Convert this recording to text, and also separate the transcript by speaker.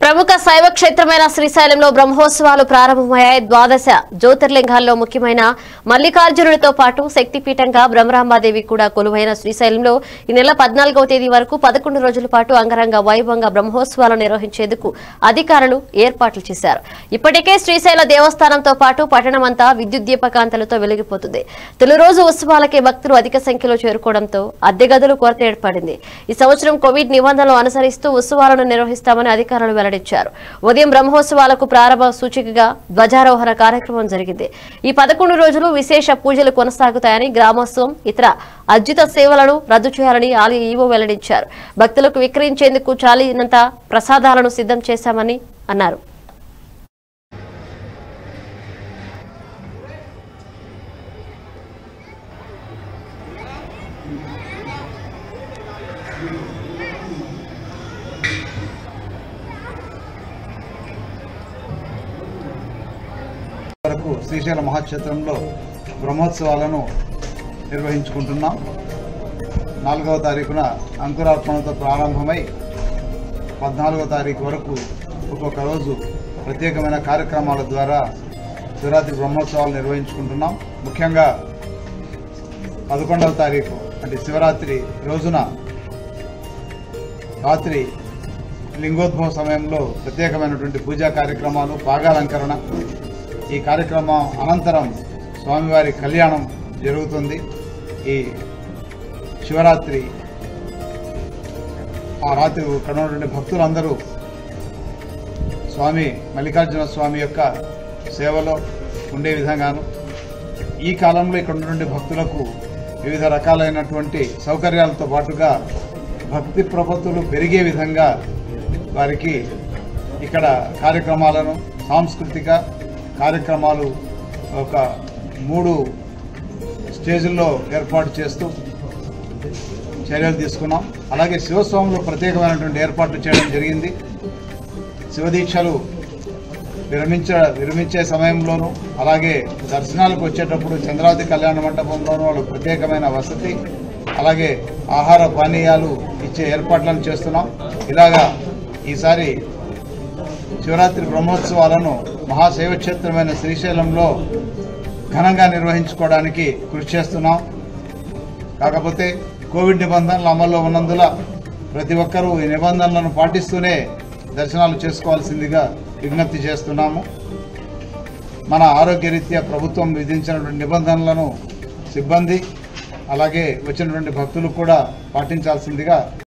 Speaker 1: ప్రముఖ శైవ క్షేత్రమైన శ్రీశైలంలో బ్రహ్మోత్సవాలు ప్రారంభమయ్యాయి ద్వాదశ జ్యోతిర్లింగాల్లో ముఖ్యమైన మల్లికార్జునుడితో పాటు శక్తిపీఠంగా బ్రహ్మరాంబాదేవి కూడా కొలువైన శ్రీశైలంలో ఈ నెల పద్నాలుగవ తేదీ వరకు పదకొండు రోజుల పాటు అంగరంగ వైభవంగా బ్రహ్మోత్సవాలు నిర్వహించేందుకు అధికారులు ఏర్పాట్లు చేశారు ఇప్పటికే శ్రీశైల దేవస్థానంతో పాటు పట్టణమంతా విద్యుత్ దీపకాంతలతో వెలిగిపోతుంది తొలి రోజు ఉత్సవాలకే భక్తులు అధిక సంఖ్యలో చేరుకోవడంతో అద్దె గదులు కొరత ఏర్పడింది ఈ సంవత్సరం కోవిడ్ నిబంధనలు అనుసరిస్తూ ఉత్సవాలను నిర్వహిస్తామని అధికారులు వెల్లడించారు ఉదయం బ్రహ్మోత్సవాలకు ప్రారంభ సూచికగా ధ్వజారోహణ కార్యక్రమం జరిగింది ఈ పదకొండు రోజులు విశేష పూజలు కొనసాగుతాయని గ్రామోత్సవం ఇతర అద్భుత సేవలను రద్దు చేయాలని ఆలయ ఈవో వెల్లడించారు భక్తులకు విక్రయించేందుకు చాలినంత ప్రసాదాలను సిద్ధం చేశామని అన్నారు
Speaker 2: వరకు శ్రీశైల మహాక్షేత్రంలో బ్రహ్మోత్సవాలను నిర్వహించుకుంటున్నాం నాలుగవ తారీఖున అంకురార్పణతో ప్రారంభమై పద్నాలుగవ తారీఖు వరకు ఒక్కొక్క రోజు ప్రత్యేకమైన కార్యక్రమాల ద్వారా శివరాత్రి బ్రహ్మోత్సవాలు నిర్వహించుకుంటున్నాం ముఖ్యంగా పదకొండవ తారీఖు అంటే శివరాత్రి రోజున రాత్రి లింగోద్భవ సమయంలో ప్రత్యేకమైనటువంటి పూజా కార్యక్రమాలు పాగాలంకరణ ఈ కార్యక్రమం అనంతరం స్వామివారి కళ్యాణం జరుగుతుంది ఈ శివరాత్రి ఆ రాత్రి ఇక్కడ ఉన్నటువంటి భక్తులందరూ స్వామి మల్లికార్జున స్వామి యొక్క సేవలో ఉండే విధంగాను ఈ కాలంలో ఇక్కడ ఉన్నటువంటి భక్తులకు వివిధ రకాలైనటువంటి సౌకర్యాలతో పాటుగా భక్తి ప్రపత్తులు పెరిగే విధంగా వారికి ఇక్కడ కార్యక్రమాలను సాంస్కృతిక కార్యక్రమాలు ఒక మూడు స్టేజుల్లో ఏర్పాటు చేస్తూ చర్యలు తీసుకున్నాం అలాగే శివస్వాములు ప్రత్యేకమైనటువంటి ఏర్పాట్లు చేయడం జరిగింది శివదీక్షలు విరమించ విరమించే సమయంలోనూ అలాగే దర్శనాలకు వచ్చేటప్పుడు చంద్రావతి కళ్యాణ మండపంలోనూ వాళ్ళు ప్రత్యేకమైన వసతి అలాగే ఆహార పానీయాలు ఇచ్చే ఏర్పాట్లను చేస్తున్నాం ఇలాగా ఈసారి శివరాత్రి బ్రహ్మోత్సవాలను మహాశైవక్షేత్రమైన శ్రీశైలంలో ఘనంగా నిర్వహించుకోవడానికి కృషి చేస్తున్నాం కాకపోతే కోవిడ్ నిబంధనలు అమల్లో ఉన్నందున ప్రతి ఒక్కరూ ఈ నిబంధనలను పాటిస్తూనే దర్శనాలు చేసుకోవాల్సిందిగా విజ్ఞప్తి చేస్తున్నాము మన ఆరోగ్యరీత్యా ప్రభుత్వం విధించినటువంటి నిబంధనలను సిబ్బంది అలాగే వచ్చినటువంటి భక్తులు కూడా పాటించాల్సిందిగా